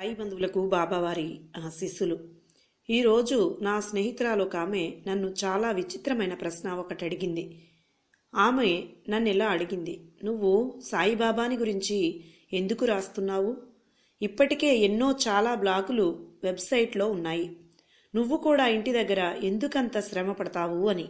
సాయి బంధువులకు బాబావారి ఆశీస్సులు ఈరోజు నా స్నేహితురాలు ఒక ఆమె నన్ను చాలా విచిత్రమైన ప్రశ్న ఒకటి అడిగింది ఆమె నన్ను ఇలా అడిగింది నువ్వు సాయిబాబాని గురించి ఎందుకు రాస్తున్నావు ఇప్పటికే ఎన్నో చాలా బ్లాగులు వెబ్సైట్లో ఉన్నాయి నువ్వు కూడా ఇంటి దగ్గర ఎందుకంత శ్రమ పడతావు అని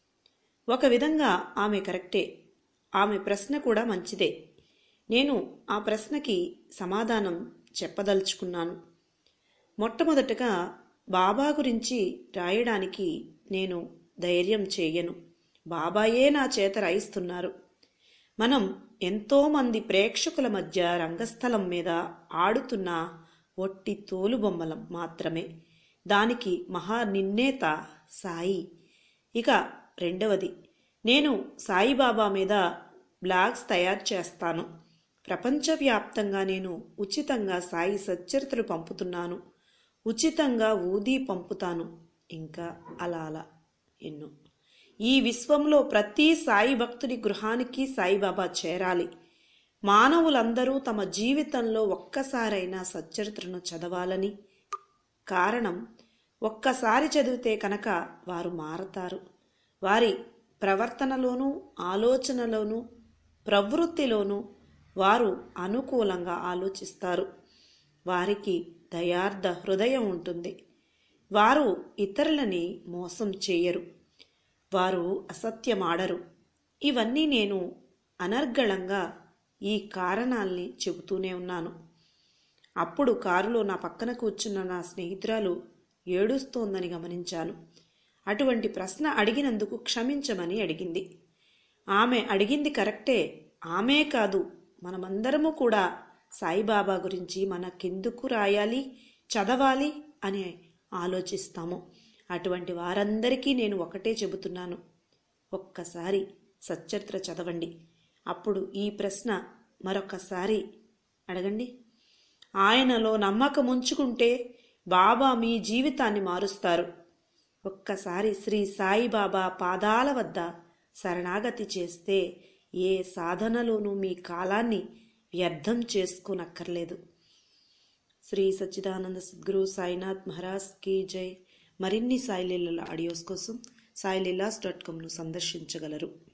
ఒక విధంగా ఆమె కరెక్టే ఆమె ప్రశ్న కూడా మంచిదే నేను ఆ ప్రశ్నకి సమాధానం చెప్పదలుచుకున్నాను మొట్టమొదటగా బాబా గురించి రాయడానికి నేను ధైర్యం చేయను బాబాయే నా చేత రాయిస్తున్నారు మనం ఎంతోమంది ప్రేక్షకుల మధ్య రంగస్థలం మీద ఆడుతున్న ఒట్టి తోలుబొమ్మలం మాత్రమే దానికి మహా నిన్నేత సాయి ఇక రెండవది నేను సాయిబాబా మీద బ్లాగ్స్ తయారు చేస్తాను ప్రపంచవ్యాప్తంగా నేను ఉచితంగా సాయి సచ్చరితలు పంపుతున్నాను ఉచితంగా ఊదీ పంపుతాను ఇంకా అలా అలా ఎన్నో ఈ విశ్వంలో ప్రతి సాయి భక్తుడి గృహానికి సాయిబాబా చేరాలి మానవులందరూ తమ జీవితంలో ఒక్కసారైనా సచ్చరిత్రను చదవాలని కారణం ఒక్కసారి చదివితే కనుక వారు మారతారు వారి ప్రవర్తనలోనూ ఆలోచనలోనూ ప్రవృత్తిలోనూ వారు అనుకూలంగా ఆలోచిస్తారు వారికి దయార్థ హృదయం ఉంటుంది వారు ఇతరులని మోసం చేయరు వారు అసత్యమాడరు ఇవన్నీ నేను అనర్గళంగా ఈ కారణాల్ని చెబుతూనే ఉన్నాను అప్పుడు కారులో నా పక్కన కూర్చున్న నా స్నేహితురాలు ఏడుస్తోందని గమనించాను అటువంటి ప్రశ్న అడిగినందుకు క్షమించమని అడిగింది ఆమె అడిగింది కరెక్టే ఆమె కాదు మనమందరము కూడా సాయిబాబా గురించి మనకెందుకు రాయాలి చదవాలి అని ఆలోచిస్తాము అటువంటి వారందరికీ నేను ఒకటే చెబుతున్నాను ఒక్కసారి సచ్చరిత్ర చదవండి అప్పుడు ఈ ప్రశ్న మరొకసారి అడగండి ఆయనలో నమ్మకం ఉంచుకుంటే బాబా మీ జీవితాన్ని మారుస్తారు ఒక్కసారి శ్రీ సాయిబాబా పాదాల వద్ద శరణాగతి చేస్తే ఏ సాధనలోనూ మీ కాలాన్ని వ్యర్థం చేసుకోనక్కర్లేదు శ్రీ సచ్చిదానంద సద్గురు సాయినాథ్ మహారాజ్ కీ జై మరిన్ని సాయిలీల ఆడియోస్ కోసం సాయిలీలాస్ డాట్ కామ్ను సందర్శించగలరు